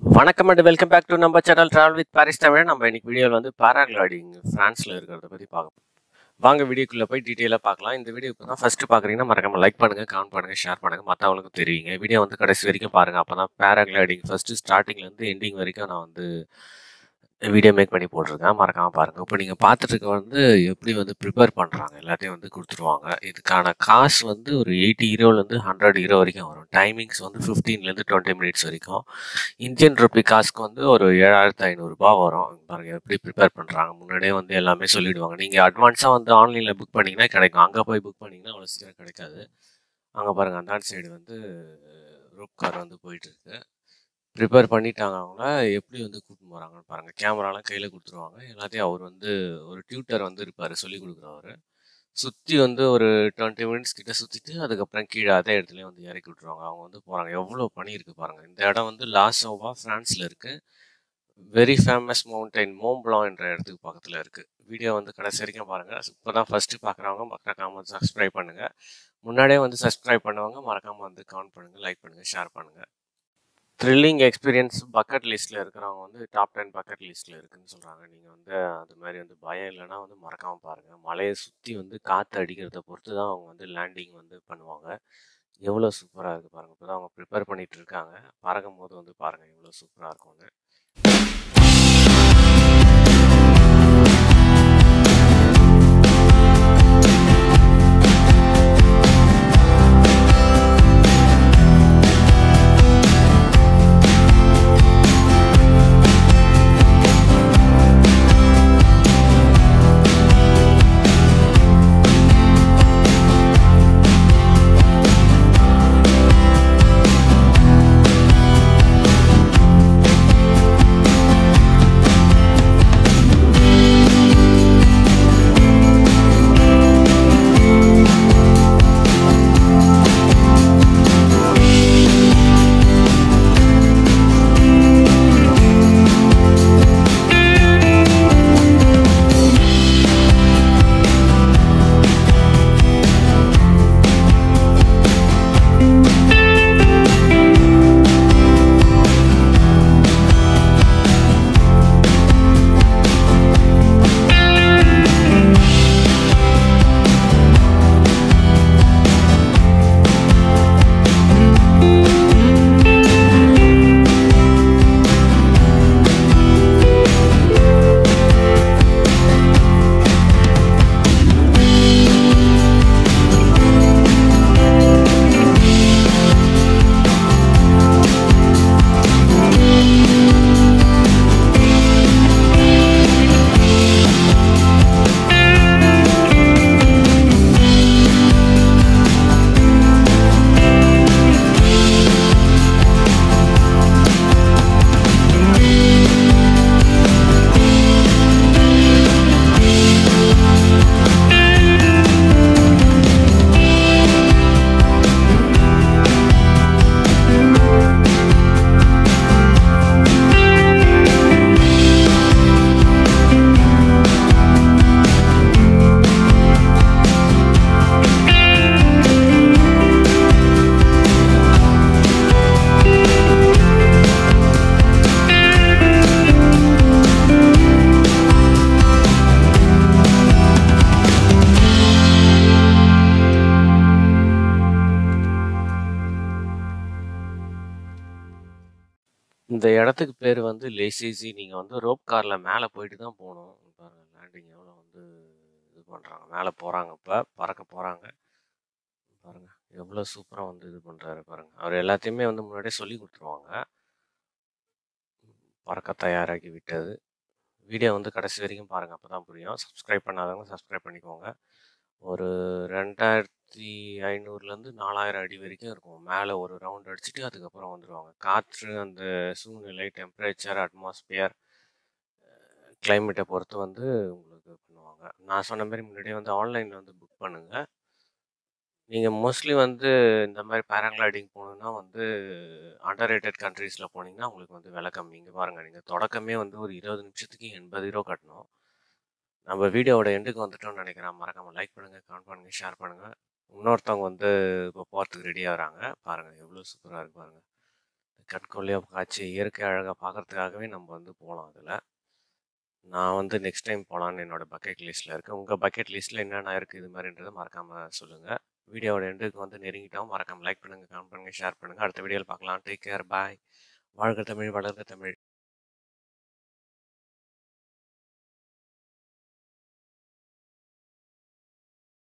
வணக்கம் and welcome back to நம்ம channel travel with Paris Tamil நம்ம இன்னைக்கு வீடியோவில் வந்து பேராகிளைடிங் ஃப்ரான்ஸில் இருக்கிறத பற்றி பார்க்க வாங்க வீடியோக்குள்ளே போய் டீட்டெயிலாக பார்க்கலாம் இந்த வீடியோ இப்போ தான் ஃபஸ்ட்டு பார்க்குறீங்கன்னா மறக்காம லைக் பண்ணுங்கள் கமெண்ட் பண்ணுங்கள் ஷேர் பண்ணுங்கள் மற்றவங்களுக்கும் தெரியுங்க வீடியோ வந்து கடைசி வரைக்கும் பாருங்கள் அப்போ தான் பேராகிளைடிங் ஃபஸ்ட்டு ஸ்டார்டிங்லேருந்து எண்டிங் வரைக்கும் நான் வந்து வீடியோ மேக் பண்ணி போட்டிருக்கேன் மறக்காமல் பாருங்கள் இப்போ நீங்கள் பார்த்துட்டு இருக்க வந்து எப்படி வந்து ப்ரிப்பேர் பண்ணுறாங்க எல்லாத்தையும் வந்து கொடுத்துருவாங்க இதுக்கான காசு வந்து ஒரு எயிட்டி ஹீரோலேருந்து ஹண்ட்ரட் ஹீரோ வரைக்கும் வரும் டைமிங்ஸ் வந்து ஃபிஃப்டீன்லேருந்து டுவெண்ட்டி மினிட்ஸ் வரைக்கும் இந்தியன் ருப்பி காசுக்கு வந்து ஒரு ஏழாயிரத்து ஐநூறுரூபா வரும் பாருங்க எப்படி ப்ரிப்பேர் பண்ணுறாங்க முன்னாடியே வந்து எல்லாமே சொல்லிடுவாங்க நீங்கள் அட்வான்ஸாக வந்து ஆன்லைனில் புக் பண்ணிங்கன்னா கிடைக்கும் அங்கே போய் புக் பண்ணிங்கன்னா அவ்வளோ சீக்கிரம் கிடைக்காது அங்கே பாருங்கள் அந்த சைடு வந்து ரூப் கார் வந்து போயிட்டுருக்கு ப்ரிப்பேர் பண்ணிட்டாங்க அவங்கள எப்படி வந்து கூட்டின்னு போகிறாங்கன்னு பாருங்கள் கேமராலாம் கையில் கொடுத்துருவாங்க எல்லாத்தையும் அவர் வந்து ஒரு டியூட்டர் வந்து இருப்பார் சொல்லி கொடுக்குறவர் சுற்றி வந்து ஒரு டுவெண்ட்டி மினிட்ஸ் கிட்ட சுற்றிட்டு அதுக்கப்புறம் கீழே அதே இடத்துல வந்து இறக்கி விட்ருவாங்க அவங்க வந்து போகிறாங்க எவ்வளோ பனி இருக்குது பாருங்கள் இந்த இடம் வந்து லாசோவா ஃப்ரான்ஸில் இருக்குது வெரி ஃபேமஸ் மவுண்டைன் மோம்ப்ளா என்ற இடத்துக்கு பக்கத்தில் இருக்குது வீடியோ வந்து கடைசி வரைக்கும் பாருங்கள் இப்போ தான் ஃபஸ்ட்டு பார்க்குறவங்க மறக்காமல் வந்து சப்ஸ்கிரைப் பண்ணுங்கள் முன்னாடியே வந்து சப்ஸ்கிரைப் பண்ணுவாங்க மறக்காமல் வந்து கமெண்ட் பண்ணுங்கள் லைக் பண்ணுங்கள் ஷேர் பண்ணுங்கள் த்ரில்லிங் எக்ஸ்பீரியன்ஸ் பக்கெட் லிஸ்ட்டில் இருக்கிறவங்க வந்து டாப் டென் பக்கெட் லிஸ்ட்டில் இருக்குன்னு சொல்கிறாங்க நீங்கள் வந்து அது மாதிரி வந்து பயம் இல்லைன்னா வந்து மறக்காமல் பாருங்கள் மலையை சுற்றி வந்து காற்று அடிக்கிறத பொறுத்து தான் அவங்க வந்து லேண்டிங் வந்து பண்ணுவாங்க எவ்வளோ சூப்பராக இருக்குது பாருங்கள் இப்போ தான் அவங்க ப்ரிப்பேர் பண்ணிகிட்டு இருக்காங்க பறக்கும் போது வந்து பாருங்கள் எவ்வளோ சூப்பராக இருக்கும்னு இந்த இடத்துக்கு பேர் வந்து லேசிசி நீங்கள் வந்து ரோப் காரில் மேலே போயிட்டு தான் போகணும் பாருங்கள் லேண்டிங் எவ்வளோ வந்து இது பண்ணுறாங்க மேலே போகிறாங்க இப்போ பறக்க போகிறாங்க பாருங்கள் எவ்வளோ சூப்பராக வந்து இது பண்ணுறாரு பாருங்கள் அவர் எல்லாத்தையுமே வந்து முன்னாடியே சொல்லி கொடுத்துருவாங்க பறக்க தயாராகி விட்டது வீடியோ வந்து கடைசி வரைக்கும் பாருங்கள் அப்போ தான் புரியும் சப்ஸ்கிரைப் பண்ணாதவங்க சப்ஸ்கிரைப் பண்ணிக்கோங்க ஒரு ரெண்டாயிரத்தி ஐநூறுலேருந்து நாலாயிரம் அடி வரைக்கும் இருக்கும் மேலே ஒரு ரவுண்ட் அடிச்சுட்டு அதுக்கப்புறம் வந்துடுவாங்க காற்று அந்த சூழ்நிலை டெம்பரேச்சர் அட்மாஸ்பியர் கிளைமேட்டை பொறுத்து வந்து உங்களுக்கு பண்ணுவாங்க நான் சொன்ன மாதிரி முன்னாடியே வந்து ஆன்லைனில் வந்து புக் பண்ணுங்கள் நீங்கள் மோஸ்ட்லி வந்து இந்த மாதிரி பேராகிளைடிங் போகணுன்னா வந்து அண்டர் ரேட்டட் கண்ட்ரீஸில் போனீங்கன்னா உங்களுக்கு வந்து விலை கம்மி இங்கே பாருங்கள் நீங்கள் தொடக்கமே வந்து ஒரு இருபது நிமிஷத்துக்கு எண்பது ரூபா கட்டணும் நம்ம வீடியோவோட எண்டுக்கு வந்துட்டோம்னு நினைக்கிறேன் மறக்காமல் லைக் பண்ணுங்கள் கமெண்ட் பண்ணுங்கள் ஷேர் பண்ணுங்கள் இன்னொருத்தவங்க வந்து இப்போ போகிறதுக்கு ரெடி ஆகுறாங்க பாருங்கள் எவ்வளோ சூப்பராக இருக்கு பாருங்கள் கண்கொள்ளையா காட்சி, இயற்கை அழகா பார்க்கறதுக்காகவே நம்ம வந்து போலாம் அதுல. நான் வந்து நெக்ஸ்ட் டைம் போலான்னு என்னோட பக்கெட் லிஸ்ட்ல இருக்கு. உங்க பக்கெட் லிஸ்ட்ல என்னென்ன இருக்கு இது மாரின்றத மறக்காம சொல்லுங்க. வீடியோவோட எண்டுக்கு வந்து நெருங்கிட்டோம். மறக்காம லைக் பண்ணுங்க, கமெண்ட் பண்ணுங்க, ஷேர் பண்ணுங்க. அடுத்த வீடியோல பார்க்கலாம். Take care. பாய். வாழ்க தமிழ், வளர்க தமிழ்.